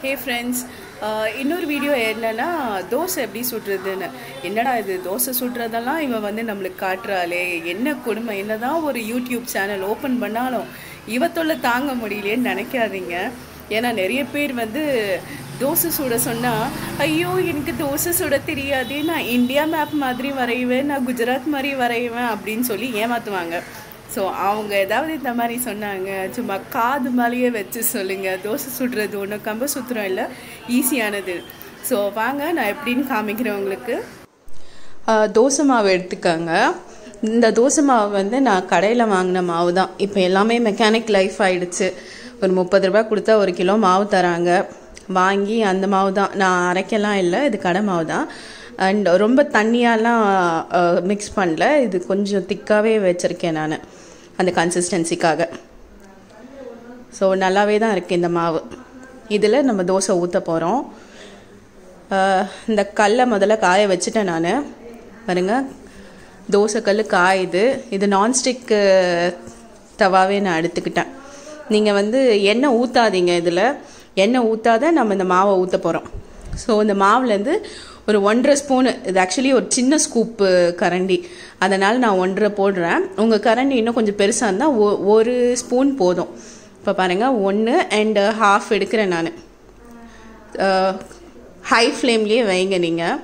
hey friends இன்னொரு video என்னன்னா தோசை எப்படி சுடுறதுன்னு என்னடா இது தோசை சுடுறதெல்லாம் இவன் வந்து நம்மளுக்கு காட்டுறாளே என்ன கொடுமை என்னதான் ஒரு யூடியூப் சேனல் ஓப்பன் பண்ணாலும் இவ தொல்லை தாங்க முடியலையேன்னு நினைக்காதீங்க ஏன்னா நிறைய பேர் வந்து தோசை சுட சொன்னால் ஐயோ எனக்கு தோசை சுட தெரியாது நான் இந்தியா மேப் மாதிரி வரைவேன் நான் குஜராத் மாதிரி வரைவேன் அப்படின்னு சொல்லி ஏமாற்றுவாங்க ஸோ அவங்க ஏதாவது இந்த மாதிரி சொன்னாங்க சும்மா காது மேலேயே வச்சு சொல்லுங்கள் தோசை சுடுறது ஒன்றும் கம்ப சுத்துறோம் இல்லை ஈஸியானது ஸோ வாங்க நான் எப்படின்னு காமிக்கிறேன் உங்களுக்கு தோசை மாவு எடுத்துக்கோங்க இந்த தோசை மாவு வந்து நான் கடையில் வாங்கின மாவு தான் இப்போ எல்லாமே மெக்கானிக் லைஃப் ஆயிடுச்சு ஒரு முப்பது ரூபாய் கொடுத்தா ஒரு கிலோ மாவு தராங்க வாங்கி அந்த மாவு தான் நான் அரைக்கலாம் இல்லை இது கடை மாவு தான் அண்ட் ரொம்ப தண்ணியாலாம் மிக்ஸ் பண்ணல இது கொஞ்சம் திக்காகவே வச்சுருக்கேன் நான் அந்த கன்சிஸ்டன்சிக்காக ஸோ நல்லாவே தான் இருக்குது இந்த மாவு இதில் நம்ம தோசை ஊற்ற போகிறோம் இந்த கல்லை முதல்ல காய வச்சுட்டேன் நான் பாருங்க தோசை கல் காயுது இது நான்ஸ்டிக்கு தவாவே நான் எடுத்துக்கிட்டேன் நீங்கள் வந்து எண்ணெய் ஊற்றாதீங்க இதில் எண்ணெய் ஊற்றாத நம்ம இந்த மாவை ஊற்ற போகிறோம் ஸோ இந்த மாவுலேருந்து ஒரு ஒன்றரை ஸ்பூனு இது ஆக்சுவலி ஒரு சின்ன ஸ்கூப்பு கரண்டி அதனால் நான் ஒன்றரை போடுறேன் உங்கள் கரண்டி இன்னும் கொஞ்சம் பெருசாக இருந்தால் ஒ ஒரு ஸ்பூன் போதும் இப்போ பாருங்கள் ஒன்று அண்டு ஹாஃப் எடுக்கிறேன் நான் ஹை ஃப்ளேம்லேயே வைங்க நீங்கள்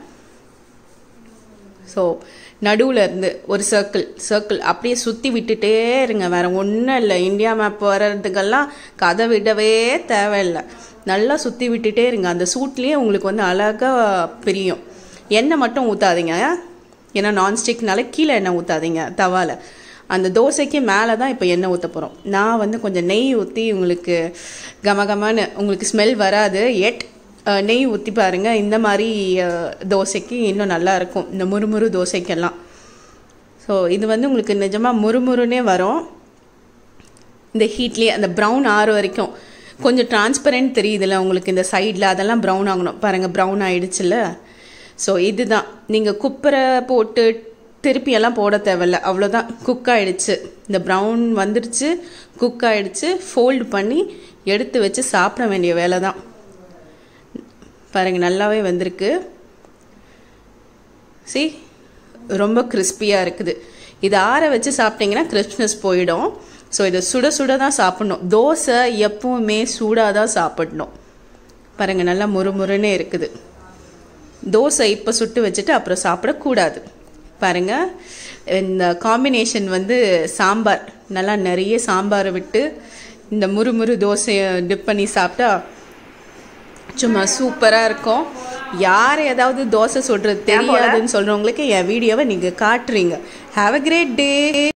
ஸோ நடுவில் இருந்து ஒரு சர்க்கிள் சர்க்கிள் அப்படியே சுற்றி விட்டுட்டே இருங்க வேற ஒன்றும் இல்லை இந்தியா மேப் வர்றதுக்கெல்லாம் கதை விடவே தேவையில்லை நல்லா சுற்றி விட்டுட்டே இருங்க அந்த சூட்லேயே உங்களுக்கு வந்து அழகாக பிரியும் எண்ணெய் மட்டும் ஊற்றாதீங்க ஏன்னா நான்ஸ்டிக்னால கீழே எண்ணெய் ஊற்றாதீங்க தவால அந்த தோசைக்கு மேலே தான் இப்போ எண்ணெய் ஊற்ற போகிறோம் நான் வந்து கொஞ்சம் நெய் ஊற்றி உங்களுக்கு கமகமான்னு உங்களுக்கு ஸ்மெல் வராது எட் நெய் ஊற்றி பாருங்கள் இந்த மாதிரி தோசைக்கு இன்னும் நல்லா இருக்கும் இந்த முறுமுறு தோசைக்கெல்லாம் ஸோ இது வந்து உங்களுக்கு நிஜமாக முறுமுறுனே வரும் இந்த ஹீட்லேயே அந்த ப்ரௌன் ஆறு வரைக்கும் கொஞ்சம் டிரான்ஸ்பரண்ட் தெரியுதுல்ல உங்களுக்கு இந்த சைடில் அதெல்லாம் ப்ரௌன் ஆகணும் பாருங்கள் ப்ரௌன் ஆயிடுச்சுல்ல ஸோ இதுதான் நீங்கள் குப்பரை போட்டு திருப்பியெல்லாம் போட தேவையில்ல அவ்வளோதான் குக் ஆகிடுச்சு இந்த ப்ரௌன் வந்துடுச்சு குக் ஆகிடுச்சு ஃபோல்டு பண்ணி எடுத்து வச்சு சாப்பிட வேண்டிய வேலை தான் பாருங்கள் நல்லாவே வந்திருக்கு சி ரொம்ப கிறிஸ்பியாக இருக்குது இது ஆற வச்சு சாப்பிட்டீங்கன்னா கிறிஸ்ப்னஸ் போயிடும் ஸோ இதை சுட சுட தான் சாப்பிட்ணும் தோசை எப்பவுமே சூடாக தான் சாப்பிடணும் பாருங்கள் நல்லா முறுமுறுன்னே இருக்குது தோசை இப்போ சுட்டு வச்சுட்டு அப்புறம் சாப்பிடக்கூடாது பாருங்கள் இந்த காம்பினேஷன் வந்து சாம்பார் நல்லா நிறைய சாம்பாரை விட்டு இந்த முறுமுறு தோசையை டிப் பண்ணி சாப்பிட்டா சும்மா சூப்பராக இருக்கும் யார் ஏதாவது தோசை சுடுறது தெரியாதுன்னு சொல்கிறவங்களுக்கு என் வீடியோவை நீங்கள் காட்டுறீங்க ஹாவ் அ கிரேட் டே